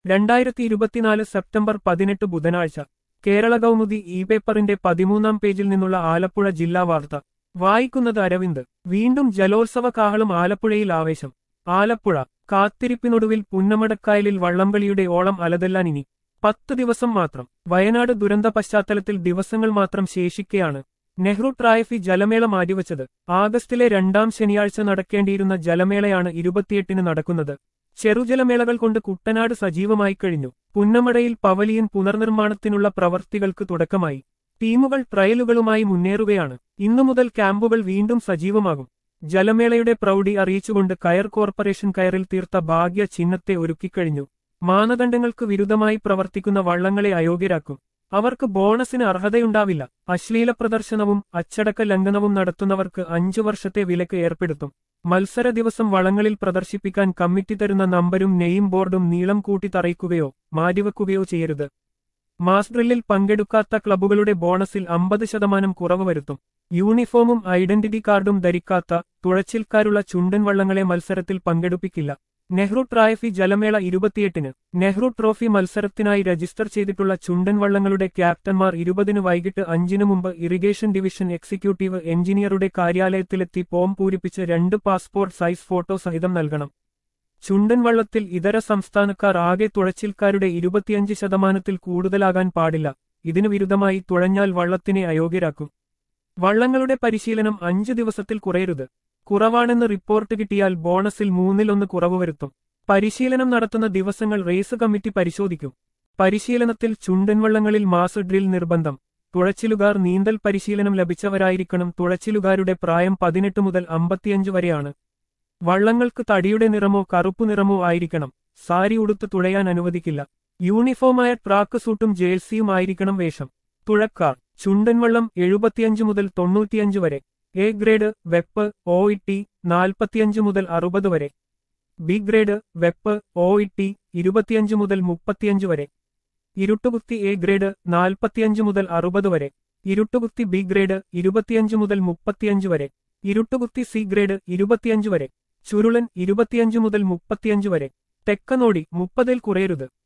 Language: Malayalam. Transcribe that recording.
രണ്ടായിരത്തി ഇരുപത്തിനാല് സെപ്റ്റംബർ പതിനെട്ട് ബുധനാഴ്ച കേരള കൗമുദി ഇ പേപ്പറിന്റെ പതിമൂന്നാം പേജിൽ നിന്നുള്ള ആലപ്പുഴ ജില്ലാ വാർത്ത വായിക്കുന്നത് അരവിന്ദ് വീണ്ടും ജലോത്സവ കാഹളം ആലപ്പുഴയിൽ ആവേശം ആലപ്പുഴ കാത്തിരിപ്പിനൊടുവിൽ പുന്നമടക്കായലിൽ വള്ളംകളിയുടെ ഓളം അലതെല്ലാൻ ഇനി പത്ത് ദിവസം മാത്രം വയനാട് ദുരന്ത പശ്ചാത്തലത്തിൽ ദിവസങ്ങൾ മാത്രം ശേഷിക്കെയാണ് നെഹ്റു ട്രായഫി ജലമേള മാറ്റിവച്ചത് ആഗസ്റ്റിലെ രണ്ടാം ശനിയാഴ്ച നടക്കേണ്ടിയിരുന്ന ജലമേളയാണ് ഇരുപത്തിയെട്ടിന് നടക്കുന്നത് ചെറുജലമേളകൾ കൊണ്ട് കുട്ടനാട് സജീവമായി കഴിഞ്ഞു പുന്നമടയിൽ പവലിയൻ പുനർനിർമ്മാണത്തിനുള്ള പ്രവർത്തികൾക്ക് തുടക്കമായി ടീമുകൾ ട്രയലുകളുമായി മുന്നേറുകയാണ് ഇന്നു മുതൽ ക്യാമ്പുകൾ വീണ്ടും സജീവമാകും ജലമേളയുടെ പ്രൗഢി അറിയിച്ചുകൊണ്ട് കയർ കോർപ്പറേഷൻ കയറിൽ തീർത്ത ഭാഗ്യ ചിഹ്നത്തെ ഒരുക്കിക്കഴിഞ്ഞു മാനദണ്ഡങ്ങൾക്ക് വിരുദ്ധമായി പ്രവർത്തിക്കുന്ന വള്ളങ്ങളെ അയോഗ്യരാക്കും അവർക്ക് ബോണസിന് അർഹതയുണ്ടാവില്ല അശ്ലീല പ്രദർശനവും അച്ചടക്ക ലംഘനവും നടത്തുന്നവർക്ക് അഞ്ചു വർഷത്തെ വിലക്ക് ഏർപ്പെടുത്തും മത്സര ദിവസം വളങ്ങളിൽ പ്രദർശിപ്പിക്കാൻ കമ്മിറ്റി തരുന്ന നമ്പരും നെയിം ബോർഡും നീളം കൂട്ടി തറയ്ക്കുകയോ മാറ്റിവെക്കുകയോ ചെയ്യരുത് മാസ് ഡ്രില്ലിൽ പങ്കെടുക്കാത്ത ക്ലബ്ബുകളുടെ ബോണസിൽ അമ്പത് ശതമാനം കുറവ് വരുത്തും യൂണിഫോമും ഐഡന്റിറ്റി കാർഡും ധരിക്കാത്ത തുഴച്ചിൽക്കാരുള്ള ചുണ്ടൻ വള്ളങ്ങളെ മത്സരത്തിൽ പങ്കെടുപ്പിക്കില്ല നെഹ്റു ട്രായഫി ജലമേള ഇരുപത്തിയെട്ടിന് നെഹ്റു ട്രോഫി മത്സരത്തിനായി രജിസ്റ്റർ ചെയ്തിട്ടുള്ള ചുണ്ടൻ വള്ളങ്ങളുടെ ക്യാപ്റ്റന്മാർ ഇരുപതിന് വൈകിട്ട് അഞ്ചിനു മുമ്പ് ഇറിഗേഷൻ ഡിവിഷൻ എക്സിക്യൂട്ടീവ് എഞ്ചിനീയറുടെ കാര്യാലയത്തിലെത്തി ഫോം പൂരിപ്പിച്ച് രണ്ട് പാസ്പോർട്ട് സൈസ് ഫോട്ടോ സഹിതം നൽകണം ചുണ്ടൻ വള്ളത്തിൽ ഇതര സംസ്ഥാനക്കാർ ആകെ തുഴച്ചിൽക്കാരുടെ ഇരുപത്തിയഞ്ച് ശതമാനത്തിൽ കൂടുതലാകാൻ പാടില്ല ഇതിനു വിരുദ്ധമായി തുഴഞ്ഞാൽ വള്ളത്തിനെ അയോഗ്യരാക്കും വള്ളങ്ങളുടെ പരിശീലനം അഞ്ച് ദിവസത്തിൽ കുറയരുത് കുറവാണെന്ന് റിപ്പോർട്ട് കിട്ടിയാൽ ബോണസിൽ മൂന്നിലൊന്ന് കുറവ് വരുത്തും പരിശീലനം നടത്തുന്ന ദിവസങ്ങൾ റേസ് കമ്മിറ്റി പരിശോധിക്കും പരിശീലനത്തിൽ ചുണ്ടൻ വള്ളങ്ങളിൽ മാസ് ഡ്രിൽ നിർബന്ധം തുഴച്ചിലുകാർ നീന്തൽ പരിശീലനം ലഭിച്ചവരായിരിക്കണം തുഴച്ചിലുകാരുടെ പ്രായം പതിനെട്ട് മുതൽ അമ്പത്തിയഞ്ച് വരെയാണ് വള്ളങ്ങൾക്ക് തടിയുടെ നിറമോ കറുപ്പു നിറമോ ആയിരിക്കണം സാരി ഉടുത്ത് തുഴയാൻ അനുവദിക്കില്ല യൂണിഫോമായ ട്രാക്ക് സൂട്ടും ജേഴ്സിയും ആയിരിക്കണം വേഷം തുഴക്കാർ ചുണ്ടൻവള്ളം എഴുപത്തിയഞ്ച് മുതൽ തൊണ്ണൂറ്റിയഞ്ച് വരെ എ ഗ്രേഡ് വെപ്പ് ഒ ഇ നാൽപ്പത്തിയഞ്ച് മുതൽ അറുപത് വരെ ബി ഗ്രേഡ് വെപ്പ് ഒ ഇ ഇരുപത്തിയഞ്ച് മുതൽ മുപ്പത്തിയഞ്ച് വരെ ഇരുട്ടുകുത്തി എ ഗ്രേഡ് നാൽപ്പത്തിയഞ്ച് മുതൽ അറുപത് വരെ ഇരുട്ടുകുത്തി ബി ഗ്രേഡ് ഇരുപത്തിയഞ്ച് മുതൽ മുപ്പത്തിയഞ്ച് വരെ ഇരുട്ടുകുത്തി സി ഗ്രേഡ് ഇരുപത്തിയഞ്ച് വരെ ചുരുളൻ ഇരുപത്തിയഞ്ച് മുതൽ മുപ്പത്തിയഞ്ച് വരെ തെക്കനോടി മുപ്പതിൽ കുറയരുത്